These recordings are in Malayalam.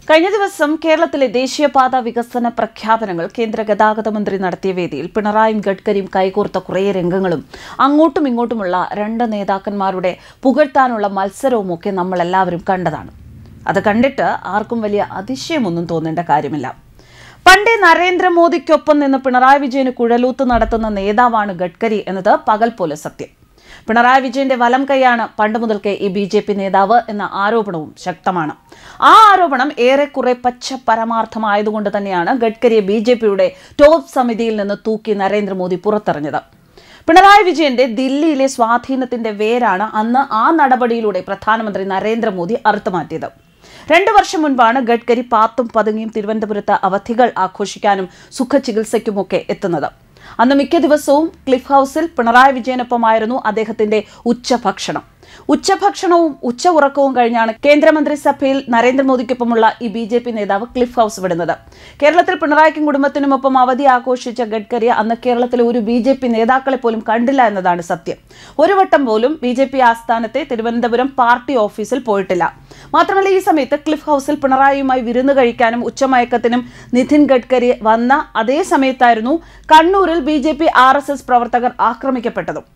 കഴിഞ്ഞ ദിവസം കേരളത്തിലെ ദേശീയപാത വികസന പ്രഖ്യാപനങ്ങൾ കേന്ദ്ര ഗതാഗത മന്ത്രി നടത്തിയ വേദിയിൽ പിണറായിയും ഗഡ്കരിയും കൈകോർത്ത കുറേ രംഗങ്ങളും അങ്ങോട്ടും ഇങ്ങോട്ടുമുള്ള രണ്ട് നേതാക്കന്മാരുടെ പുകഴ്ത്താനുള്ള മത്സരവും ഒക്കെ നമ്മൾ എല്ലാവരും കണ്ടതാണ് അത് കണ്ടിട്ട് ആർക്കും വലിയ അതിശയമൊന്നും തോന്നേണ്ട കാര്യമില്ല പണ്ടേ നരേന്ദ്രമോദിക്കൊപ്പം നിന്ന് പിണറായി വിജയന് കുഴലൂത്ത് നടത്തുന്ന നേതാവാണ് ഗഡ്കരി എന്നത് പകൽ പോലെ സത്യം പിണറായി വിജയന്റെ വലം കൈയാണ് പണ്ട് മുതൽക്കേ ഈ ബി ജെ പി നേതാവ് എന്ന ആരോപണവും ശക്തമാണ് ആ ആരോപണം ഏറെക്കുറെ പച്ച പരമാർത്ഥമായതുകൊണ്ട് തന്നെയാണ് ഗഡ്കരിയെ ബി ജെ പിയുടെ ടോപ്പ് സമിതിയിൽ നിന്ന് തൂക്കി നരേന്ദ്രമോദി പുറത്തെറിഞ്ഞത് പിണറായി വിജയന്റെ ദില്ലിയിലെ സ്വാധീനത്തിന്റെ വേരാണ് അന്ന് ആ നടപടിയിലൂടെ പ്രധാനമന്ത്രി നരേന്ദ്രമോദി അറുത്തുമാറ്റിയത് രണ്ടു വർഷം മുൻപാണ് ഗഡ്കരി പാത്തും പതുങ്ങിയും തിരുവനന്തപുരത്ത് അവധികൾ ആഘോഷിക്കാനും സുഖചികിത്സയ്ക്കുമൊക്കെ എത്തുന്നത് അന്ന് മിക്ക ദിവസവും ക്ലിഫ് ഹൗസിൽ പിണറായി വിജയനൊപ്പമായിരുന്നു അദ്ദേഹത്തിന്റെ ഉച്ചഭക്ഷണം ഉച്ചഭക്ഷണവും ഉച്ച ഉറക്കവും കഴിഞ്ഞാണ് കേന്ദ്രമന്ത്രിസഭയിൽ നരേന്ദ്രമോദിക്കൊപ്പമുള്ള ഈ ബി ജെ പി നേതാവ് ക്ലിഫ് ഹൗസ് വിടുന്നത് കേരളത്തിൽ പിണറായിക്കും കുടുംബത്തിനുമൊപ്പം അവധി ആഘോഷിച്ച ഗഡ്കരി അന്ന് കേരളത്തിലെ ഒരു ബി ജെ പി നേതാക്കളെ പോലും കണ്ടില്ല എന്നതാണ് സത്യം ഒരു വട്ടം പോലും ബി ജെ പി ആസ്ഥാനത്തെ തിരുവനന്തപുരം പാർട്ടി ഓഫീസിൽ പോയിട്ടില്ല മാത്രമല്ല ഈ സമയത്ത് ക്ലിഫ് ഹൗസിൽ പിണറായിയുമായി വിരുന്ന് കഴിക്കാനും ഉച്ചമയക്കത്തിനും നിതിൻ ഗഡ്കരി വന്ന അതേ സമയത്തായിരുന്നു കണ്ണൂരിൽ B J P R S S പ്രവർത്തകർ ആക്രമിക്കപ്പെട്ടതും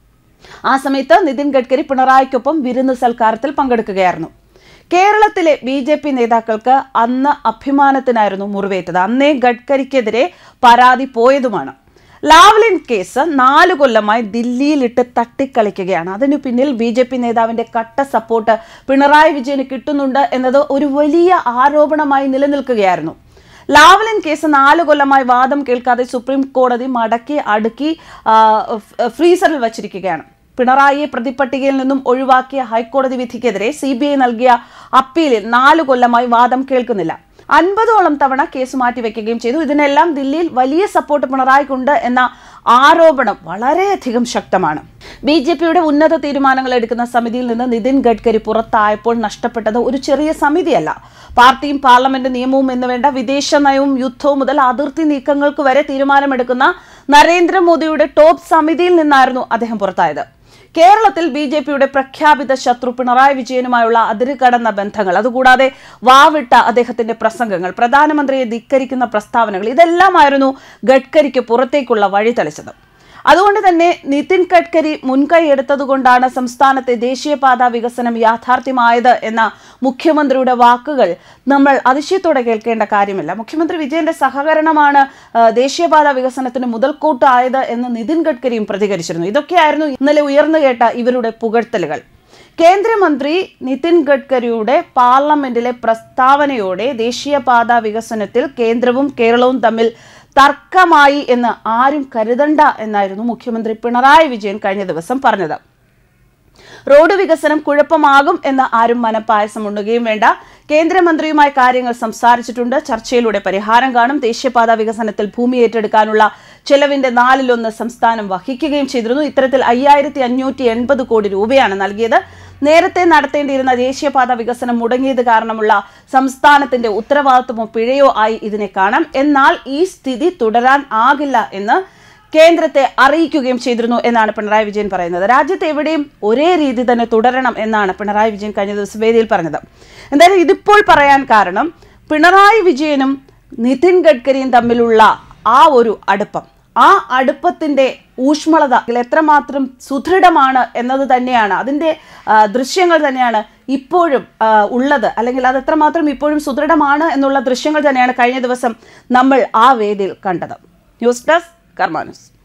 ആ സമയത്ത് നിതിൻ ഗഡ്കരി പിണറായിക്കൊപ്പം വിരുന്ന് സൽക്കാരത്തിൽ പങ്കെടുക്കുകയായിരുന്നു കേരളത്തിലെ ബി ജെ പി നേതാക്കൾക്ക് അന്ന് അഭിമാനത്തിനായിരുന്നു മുറിവേറ്റത് അന്നേ ഗഡ്കരിക്കെതിരെ പരാതി പോയതുമാണ് ലാവ്ലിൻ കേസ് നാല് കൊല്ലമായി ദില്ലിയിലിട്ട് തട്ടിക്കളിക്കുകയാണ് അതിനു പിന്നിൽ ബി ജെ പി നേതാവിന്റെ കട്ട സപ്പോർട്ട് പിണറായി വിജയന് കിട്ടുന്നുണ്ട് എന്നത് ഒരു വലിയ ആരോപണമായി നിലനിൽക്കുകയായിരുന്നു ലാവ്ലിൻ കേസ് നാല് കൊല്ലമായി വാദം കേൾക്കാതെ സുപ്രീം കോടതി മടക്കി അടുക്കി ആ, ഫ്- ഫ്രീസറിൽ വച്ചിരിക്കുകയാണ് പിണറായിയെ പ്രതിപട്ടികയിൽ നിന്നും ഒഴിവാക്കിയ ഹൈക്കോടതി വിധിക്കെതിരെ സി ബി ഐ നൽകിയ അപ്പീലിൽ നാല് കൊല്ലമായി വാദം കേൾക്കുന്നില്ല അൻപതോളം തവണ കേസ് മാറ്റിവെക്കുകയും ചെയ്തു ഇതിനെല്ലാം ദില്ലിയിൽ വലിയ സപ്പോർട്ട് പിണറായിക്കുണ്ട് എന്ന ആരോപണം വളരെയധികം ശക്തമാണ് ബി ജെ പിയുടെ ഉന്നത തീരുമാനങ്ങൾ എടുക്കുന്ന സമിതിയിൽ നിന്ന് നിതിൻ ഗഡ്കരി പുറത്തായപ്പോൾ നഷ്ടപ്പെട്ടത് ഒരു ചെറിയ സമിതിയല്ല പാർട്ടിയും പാർലമെന്റ് നിയമവും എന്ന് വേണ്ട വിദേശ നയവും യുദ്ധവും മുതൽ അതിർത്തി നീക്കങ്ങൾക്ക് വരെ തീരുമാനമെടുക്കുന്ന നരേന്ദ്രമോദിയുടെ ടോപ്പ് സമിതിയിൽ നിന്നായിരുന്നു അദ്ദേഹം പുറത്തായത് കേരളത്തിൽ ബി ജെ പിയുടെ പ്രഖ്യാപിത ശത്രു പിണറായി വിജയനുമായുള്ള അതിരുകടന്ന ബന്ധങ്ങൾ അതുകൂടാതെ വാവിട്ട അദ്ദേഹത്തിന്റെ പ്രസംഗങ്ങൾ പ്രധാനമന്ത്രിയെ ധിക്കരിക്കുന്ന പ്രസ്താവനകൾ ഇതെല്ലാമായിരുന്നു ഗഡ്കരിക്ക് പുറത്തേക്കുള്ള വഴി തെളിച്ചത് അതുകൊണ്ട് തന്നെ നിതിൻ ഗഡ്കരി മുൻകൈ എടുത്തതുകൊണ്ടാണ് സംസ്ഥാനത്തെ ദേശീയപാത വികസനം യാഥാർത്ഥ്യമായത് എന്ന മുഖ്യമന്ത്രിയുടെ വാക്കുകൾ നമ്മൾ അതിശയത്തോടെ കേൾക്കേണ്ട കാര്യമില്ല മുഖ്യമന്ത്രി വിജയന്റെ സഹകരണമാണ് ആ, ദേശീയപാത വികസനത്തിന് മുതൽക്കൂട്ടായത് എന്ന് നിതിൻ ഗഡ്കരിയും പ്രതികരിച്ചിരുന്നു ഇതൊക്കെയായിരുന്നു ഇന്നലെ ഉയർന്നു കേട്ട ഇവരുടെ പുകഴ്ത്തലുകൾ കേന്ദ്രമന്ത്രി നിതിൻ ഗഡ്കരിയുടെ പാർലമെന്റിലെ പ്രസ്താവനയോടെ ദേശീയപാത വികസനത്തിൽ കേന്ദ്രവും കേരളവും തമ്മിൽ തർക്കമായി എന്ന് ആരും കരുതണ്ട എന്നായിരുന്നു മുഖ്യമന്ത്രി പിണറായി വിജയൻ കഴിഞ്ഞ ദിവസം പറഞ്ഞത് റോഡ് വികസനം കുഴപ്പമാകും എന്ന് ആരും മനപ്പായസം ഉണ്ണുകയും വേണ്ട കേന്ദ്രമന്ത്രിയുമായി കാര്യങ്ങൾ സംസാരിച്ചിട്ടുണ്ട് ചർച്ചയിലൂടെ പരിഹാരം കാണും ദേശീയപാത വികസനത്തിൽ ഭൂമി ഏറ്റെടുക്കാനുള്ള ചെലവിന്റെ നാലിലൊന്ന് സംസ്ഥാനം വഹിക്കുകയും ചെയ്തിരുന്നു ഇത്തരത്തിൽ അയ്യായിരത്തി അഞ്ഞൂറ്റി എൺപത് കോടി രൂപയാണ് നൽകിയത് നേരത്തെ നടത്തേണ്ടിയിരുന്ന ദേശീയപാത വികസനം മുടങ്ങിയത് കാരണമുള്ള സംസ്ഥാനത്തിന്റെ ഉത്തരവാദിത്വമോ പിഴയോ ആയി ഇതിനെ കാണാം എന്നാൽ ഈ സ്ഥിതി തുടരാൻ ആകില്ല എന്ന് കേന്ദ്രത്തെ അറിയിക്കുകയും ചെയ്തിരുന്നു എന്നാണ് പിണറായി വിജയൻ പറയുന്നത് രാജ്യത്ത് എവിടെയും ഒരേ രീതി തന്നെ തുടരണം എന്നാണ് പിണറായി വിജയൻ കഴിഞ്ഞ ദിവസം വേദിയിൽ പറഞ്ഞത് എന്തായാലും ഇതിപ്പോൾ പറയാൻ കാരണം പിണറായി വിജയനും നിതിൻ ഗഡ്കരിയും തമ്മിലുള്ള ആ ഒരു അടുപ്പം ആ അടുപ്പത്തിന്റെ ഊഷ്മളത ഇതിൽ എത്രമാത്രം സുദൃഢമാണ് എന്നത് തന്നെയാണ് അതിന്റെ ആ, ദൃശ്യങ്ങൾ തന്നെയാണ് ഇപ്പോഴും ആ, ഉള്ളത് അല്ലെങ്കിൽ അത് എത്രമാത്രം ഇപ്പോഴും സുദൃഢമാണ് എന്നുള്ള ദൃശ്യങ്ങൾ തന്നെയാണ് കഴിഞ്ഞ ദിവസം നമ്മൾ ആ വേദിയിൽ കണ്ടത് ന്യൂസ് ഡെസ്ക് കർമാനുസ്